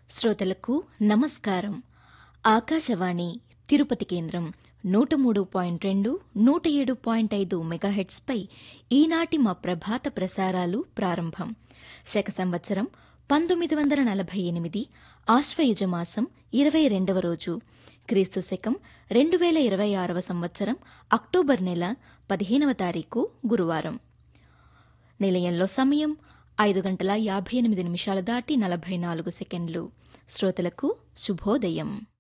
శ్రోతలకు నమస్కారం ఆకాశవాణి తిరుపతి కేంద్రం నూట మూడు పాయింట్ రెండు నూట ఏడు పాయింట్ ఐదు మెగాహెట్స్పై ఈనాటి మా ప్రభాత ప్రసారాలు ప్రారంభం శక సంవత్సరం పంతొమ్మిది వందల నలభై ఎనిమిది ఆశ్వయుజ మాసం ఇరవై రెండవ రోజు క్రీస్తు శకం రెండు వేల ఇరవై ఆరవ సంవత్సరం అక్టోబర్ నెల పదిహేనవ తారీఖు గురువారం నిలయంలో సమయం ఐదు గంటల యాభై ఎనిమిది నిమిషాలు దాటి నలభై నాలుగు సెకండ్లు శ్రోతలకు శుభోదయం